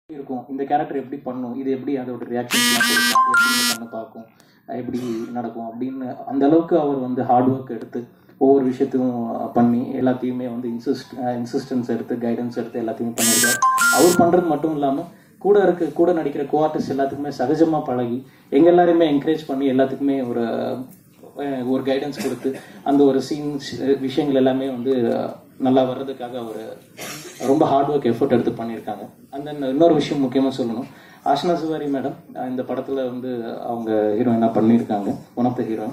இருக்கும் இந்த கேரக்டர் எப்படி பண்ணும் இது எப்படி அதோட ரியாக்ஷன்ஸ்லாம் கொடுக்கும் எப்படி இந்த கண்ணை பார்க்கும் எப்படி நடக்கும் அப்படின்னு அந்த அளவுக்கு அவர் வந்து ஹார்ட் ஒர்க் எடுத்து ஒவ்வொரு விஷயத்தையும் பண்ணி எல்லாத்தையுமே வந்து இன்சிஸ்ட் இன்சிஸ்டன்ஸ் எடுத்து கைடன்ஸ் எடுத்து எல்லாத்தையும் பண்ணியிருக்காரு அவர் பண்ணுறது மட்டும் இல்லாமல் கூட இருக்க கூட நடிக்கிற கோஆர்டிஸ்ட் எல்லாத்துக்குமே சகஜமாக பழகி எங்க எல்லாரையுமே என்கரேஜ் பண்ணி எல்லாத்துக்குமே ஒரு அஹ், ஒரு கைடன்ஸ் கொடுத்து அந்த ஒரு சீன்ஸ் விஷயங்கள் எல்லாமே வந்து அஹ், நல்லா வர்றதுக்காக அவர் ரொம்ப ஹார்ட் ஒர்க் எஃபர்ட் எடுத்து பண்ணியிருக்காங்க அந்த இன்னொரு விஷயம் முக்கியமாக சொல்லணும் ஆஷ்னா சுவாரி மேடம் இந்த படத்தில் வந்து அவங்க ஹீரோயினாக பண்ணியிருக்காங்க ஒன் ஆஃப் த ஹீரோயின்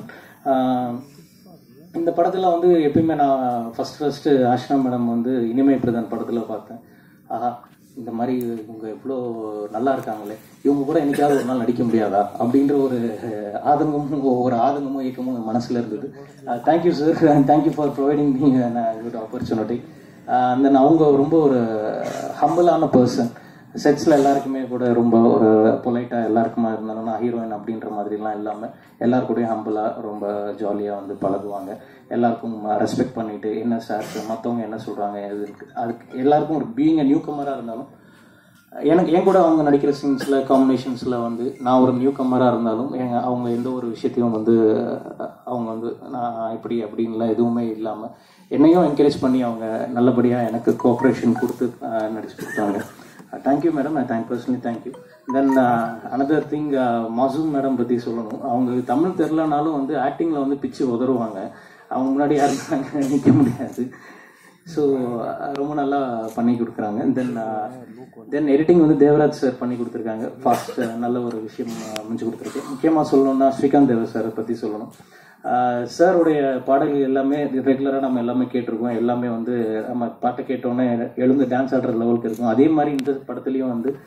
இந்த படத்தில் வந்து எப்பயுமே நான் ஃபர்ஸ்ட் ஃபர்ஸ்ட் ஆஷ்னா மேடம் வந்து இனிமை பிரதான் படத்தில் பார்த்தேன் ஆஹா இந்த மாதிரி இவங்க எவ்வளோ நல்லா இருக்காங்களே இவங்க கூட என்னைக்காவது ஒரு நாள் நடிக்க முடியாதா அப்படின்ற ஒரு அஹ், ஆதங்கமும் ஒரு ஆதங்கமும் இயக்கமும் என் மனசுல இருந்தது thank you sir thank you for providing me good opportunity and then அவங்க ரொம்ப ஒரு ஹம்பிளான பர்சன் செட்ஸில் எல்லாருக்குமே கூட ரொம்ப ஒரு பொலைட்டாக எல்லாருக்குமா இருந்தாலும் நான் ஹீரோயின் அப்படின்ற மாதிரிலாம் இல்லாமல் எல்லாரு கூடயும் ஹம்பிளாக ரொம்ப ஜாலியாக வந்து பழகுவாங்க எல்லாருக்கும் ரெஸ்பெக்ட் பண்ணிட்டு என்ன சார் மற்றவங்க என்ன சொல்கிறாங்க அதுக்கு எல்லாருக்கும் ஒரு பீயிங் நியூ கமராக இருந்தாலும் எனக்கு என் கூட அவங்க நடிக்கிற சீன்ஸில் காம்பினேஷன்ஸில் வந்து நான் ஒரு நியூ கம்மராக இருந்தாலும் எங்க அவங்க எந்த ஒரு விஷயத்தையும் வந்து அஹ், அவங்க வந்து நான் இப்படி அப்படின்லாம் எதுவுமே இல்லாமல் என்னையும் என்கரேஜ் பண்ணி அவங்க நல்லபடியாக எனக்கு கோஆப்ரேஷன் கொடுத்து அஹ், நடிச்சு கொடுத்தாங்க thank you madam I thank personally thank you then another thing Masoom madam பற்றி சொல்லணும் அவங்க தமிழ் தெரிலனாலும் வந்து ஆக்டிங்கில் வந்து பிச்சு உதறுவாங்க அவங்க முன்னாடி யாருமே நிற்க முடியாது ஸோ ரொம்ப நல்லா பண்ணி கொடுக்குறாங்க தென் தென் எடிட்டிங் வந்து தேவராஜ் சார் பண்ணி கொடுத்துருக்காங்க ஃபாஸ்ட் நல்ல ஒரு விஷயம் அஹ், அமைஞ்சு கொடுத்துருக்கு முக்கியமாக சொல்லணும்னா ஸ்ரீகாந்த் தேவ சாரை பற்றி சொல்லணும் சாருடைய பாடல்கள் எல்லாமே ரெகுலராக நம்ம எல்லாமே கேட்டிருக்கோம் எல்லாமே வந்து நம்ம பாட்டை கேட்டோன்னே எழுந்து டான்ஸ் ஆடுற லெவலுக்கு இருக்கும் அதே மாதிரி இந்த படத்துலையும் வந்து